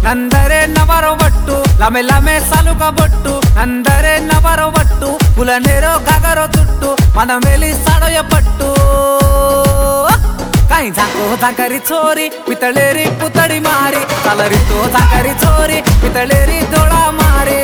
ನಂದರೆ ನವರ ಒಟ್ಟು ಲಮೆ ಲಮೆ ಸಲುಕ ಬೊಟ್ಟು ನಂದರೆ ನವರ ಒಟ್ಟು ಕುಲನೆರೋ ಗಗರೋ ತುಟ್ಟು ಮನ ಮೇಲಿ ಸಡಯ ಪಟ್ಟು काही झाको झाकरी चोरी पितळेरी पुतळी मारी चालरी तो झाकरी चोरी पितळेरी डोळा मारे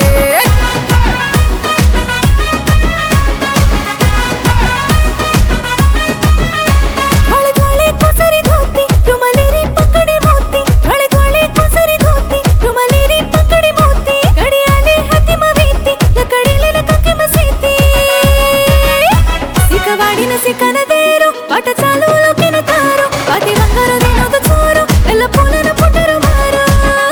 ಗಾಳಿ ಗಾಳಿ ಕೊಸರಿ ಧೋತಿ ರುಮಲೇರಿ ಪಕ್ಕಡಿ ಮೋತಿ ಗಾಳಿ ಗಾಳಿ ಕೊಸರಿ ಧೋತಿ ರುಮಲೇರಿ ಪಕ್ಕಡಿ ಮೋತಿ ಗಡಿಯಾಲೆ ಹತ್ತಿಮ ವೀತಿ ಲಕಡಿಲೆ ಲಕಕ್ಕೆ ಮಸೀತಿ ಸಿಕ್ಕವಾಡಿನ ಸಿಕ್ಕನದೇರು ಪಾಠ ಚಾಲು ಲೋಕಿನ ತಾರು ಪಾತಿ ಬಂಗಾರದೇನೋದ ಚೋರು ಎಲ್ಲ ಪೂಲನ ಪುಟ್ಟರು ಮಾರು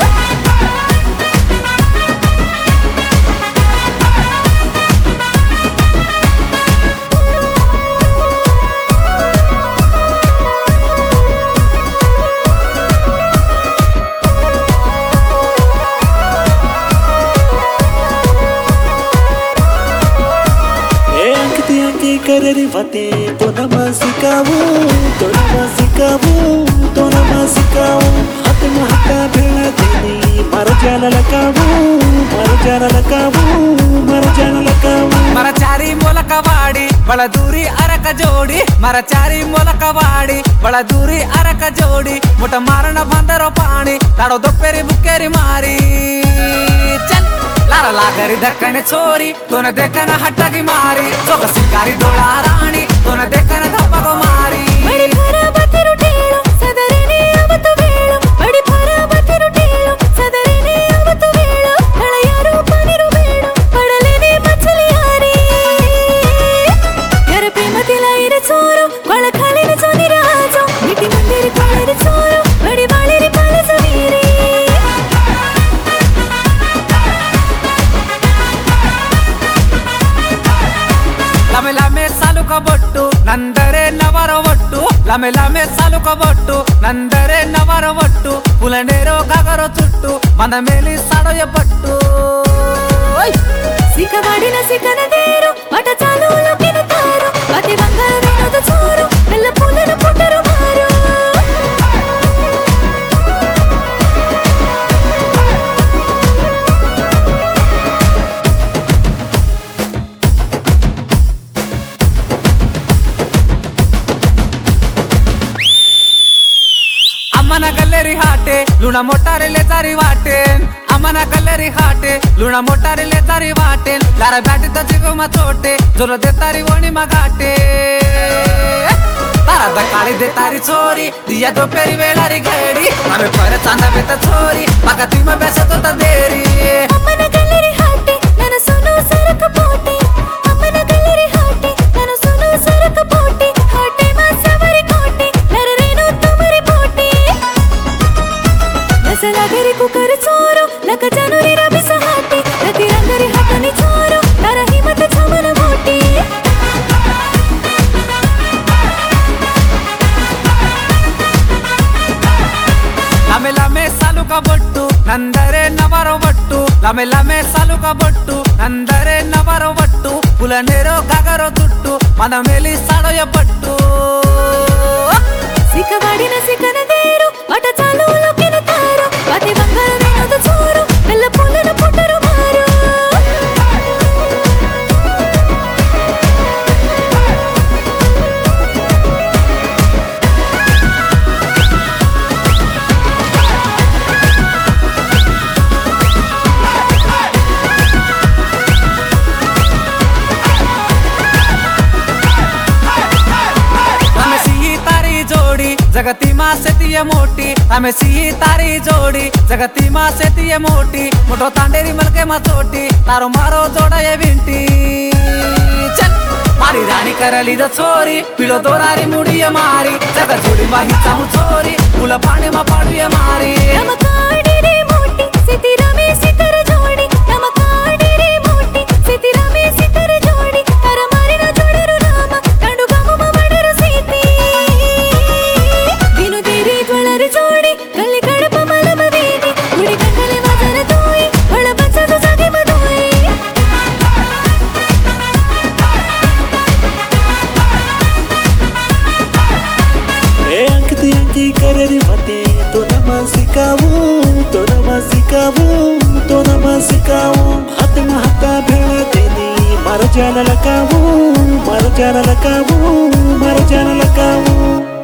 ए अंकती अंकी करेरी फते तो नमा सिकावू तो नमा सिकावू तो नमा सिकावू हाथ में हाथा भेड़ा देनी मर जाना लकावू मर जाना लकावू मर जाना लकावू మన చారి మొలక వాడి బಳ దూరి అరక జోడి మర చారి మొలక వాడి బಳ దూరి అరక జోడి ముట మారణ బందరో పాణి ತಾಡೋ ದೊಪ್ಪೆರಿ ಬುಕ್ಕೇರಿ ಮಾರಿ ಚಲ್ ಲಾರ ಲಾಗರಿ ದಕ್ಕನೆ ಚೋರಿ ತೋನ ದೆಕ್ಕನ ಹಟ್ಟಗಿ ಮಾರಿ ಸೊಗ ಸಿಕ್ಕಾರಿ ಡೋಳ ರಾಣಿ ತೋನ ದೆಕ್ಕನ ದಪ್ಪಗೋ ಮಾರಿ ಬಡಿ ಭರ ಬತ್ತಿರು ಟೇಳು ಸದರಿನೇ ಅವತ್ತು ವೇಳು ಬಡಿ ಭರ ಬತ್ತಿರು ಟೇಳು ಸದರಿನೇ ಅವತ್ತು ವೇಳು ಹಳೆಯರು ಪನಿರು ಬೇಡು ಪಡಲೇನೆ ಮಚ್ಚಲಿ ಯಾರಿ ಯಾರ ಪ್ರೇಮತಿಲ ಇರ ಚೋರು ಕೊಳ ಖಾಲಿನ ಚೋನಿ ರಾಜು ಮಿಟಿ ಮಂದಿರಿ ಕೊಳರಿ ಚೋರು ಬಡಿ ಬಾಳಿರಿ ಪಾಲಸ ವೀರಿ ಲಮೆ ಲಮೆ ಸಲುಕ ಬೊಟ್ಟು ನಂದರೆ ನವರ ಒಟ್ಟು ಲಮೆ ಲಮೆ ಸಲುಕ ಬೊಟ್ಟು ನಂದರೆ ನವರ ಒಟ್ಟು ಕುಲನೇರೋ ಗಗರೋ ತುಟ್ಟು ಮನ ಮೇಲಿ ಸಡಯ ಪಟ್ಟು ಓಯ್! ಸಿಕ್ಕವಾಡಿನ ಸಿಕ್ಕನದೇರು ಮಠ ಚಾಲು ಲೋಕಿನ ತಾರು ಪತಿ ಬಂಗಾರವೇನೋದ ಚೋರು ಎಲ್ಲ ಪೂಲನ ಪುಟ್ಟರು ಮಾರು ಅಮ್ಮನ ಗಲ್ಲೆರಿ ಹಾಟೆ ಲುಣ ಮೊಟ್ಟಾರೆಲೆ ತಾರಿ ವಾಟೆನ್ ಅಮ್ಮನ ಗಲ್ಲೆರಿ ಹಾಟೆ ಲುಣ ಮೊಟ್ಟಾರೆಲೆ ತಾರಿ ವಾಟೆನ್ ಲಾರ ಬ್ಯಾಟಿ ತಚಿಗು ಮತೋಟೆ ಜೊರ ದೆ ತಾರಿ ಓಣಿ ಮಗಾಟೆ ತಾರದ ಕಾಳಿ ದೆ ತಾರಿ ಚೋರಿ ದಿಯ ದೊಪ್ಪೆರಿ ವೇಳಾರಿ ಗೇಡಿ ಆమె ಪರ ಚಂದ ಬೆತ್ತ ಚೋರಿ ಮಗ ತಿಮ್ಮ ಬೆಸತ ದೇರಿ ಅಮ್ಮನ ಗಲ್ಲರಿ ಹಾಟೆ ನನ್ನ ಸೋನು ಸರಕ ಪೋಟೆ ಅಮ್ಮನ ಗಲ್ಲರಿ ಹಾಟೆ ನನ್ನ ಸೋನು ಸರಕ ಪೋಟೆ ಹಾಟೆ ಮಾಸವರಿ ಕೋಟೆ ನರರೇನು ತುಮರಿ ಪೋಟೆ ರಸಲಗರಿ ಕುಕರ ಚೋರು ಲಕ ಜನರಿ ರಬಿಸ ಹಾಟೆ ರತಿ ರಂಗರಿ ಹಟನಿ ಚೋರು ನರ ಹಿಮತ ಚಮನ ಮೋಟೆ ಲಮೆ ಲಮೆ ಸಲುಕ ಬೊಟ್ಟು ನಂದರೆ ನವರ ಒಟ್ಟು ಲಮೆ ಲಮೆ ಸಲುಕ ಬೊಟ್ಟು ನಂದರೆ ನವರ ಒಟ್ಟು ಕುಲನೇರೋ ಗಗರೋ ತುಟ್ಟು ಮನ ಮೇಲಿ ಸಡಯ ಪಟ್ಟು ಸಿಕ್ಕವಾಡಿನ ಸಿಕ್ಕನದೇರು ಮಠ ಚಾಲು ಲೋಕಿನ ತಾರು ಪತಿ ಬಂಗಾರವೇನೋದ ಚೋರು ಎಲ್ಲ ಪೂಲನ ಪುಟ್ಟರು ಮಾರು ಆಮೆ ಸಿಹಿ ತಾರಿ ಜೋಡಿ ಜಗತಿ ಮಾ ಸೆತಿಯ ಮೋಟಿ ಆಮೆ ಸಿಹಿ ತಾರಿ ಜೋಡಿ ಜಗತಿ ಮಾ ಸೆತಿಯ ಮೋಟಿ ಮುಟೋ ತಾಂಡೇರಿ ಮಲ್ಕೆ ಮತೋಟಿ ತಾರೋ ಮಾರೋ ಜೋಡಯ ವಿಂಟಿ ಚಲ್ ಮಾರಿ ರಾಣಿ ಕರಳಿದ ಚೋರಿ ಪಿಳೋ ದೋರಾರಿ ಮುಡಿಯ ಮಾರಿ ಜಗ ಜೋಡಿ ಮಾಹಿ ಚಾಮು ಚೋರಿ ಕುಲ ಪಾಣಿ ಮಾ ಪಾಡುಯ ಮಾರಿ ನಮ್ಮ ಕಾಡಿರೆ ಮೋಟಿ ಸಿತಿರಮೆ ಸಿತರ ಜೋಡಿ ನಮ್ಮ ಕಾಡಿರೆ ಮೋಟಿ ಸಿತಿರಮೆ ಸಿತರ ಜೋಡಿ ಕರ ಮಾರಿನ ಜೋಡರು ನಾಮ ಕಂಡು ಗಮಮ ಮಾಡರು ಸೀತಿ ದಿನು ದೇರಿ ಜ್ವಳರು ಜೋಡಿ ಕಲ್ಲಿ ಕಡಪ ಮಲಮ ವೇದಿ ಗುಡಿ ಕಂಡಲೆ ಮದರ ತೋಯಿ ಒಳ ಬಚ್ಚದ ಸಗೆ ಮದೋಯಿ ए अंकती अंकी करेरी फते तो नमा सिकावू सिकाऊ तो नमा सिकाऊ हाथ में हाथा भेड़ देनी मर जान लगाऊ मर जान लगाऊ मर जान लगाऊ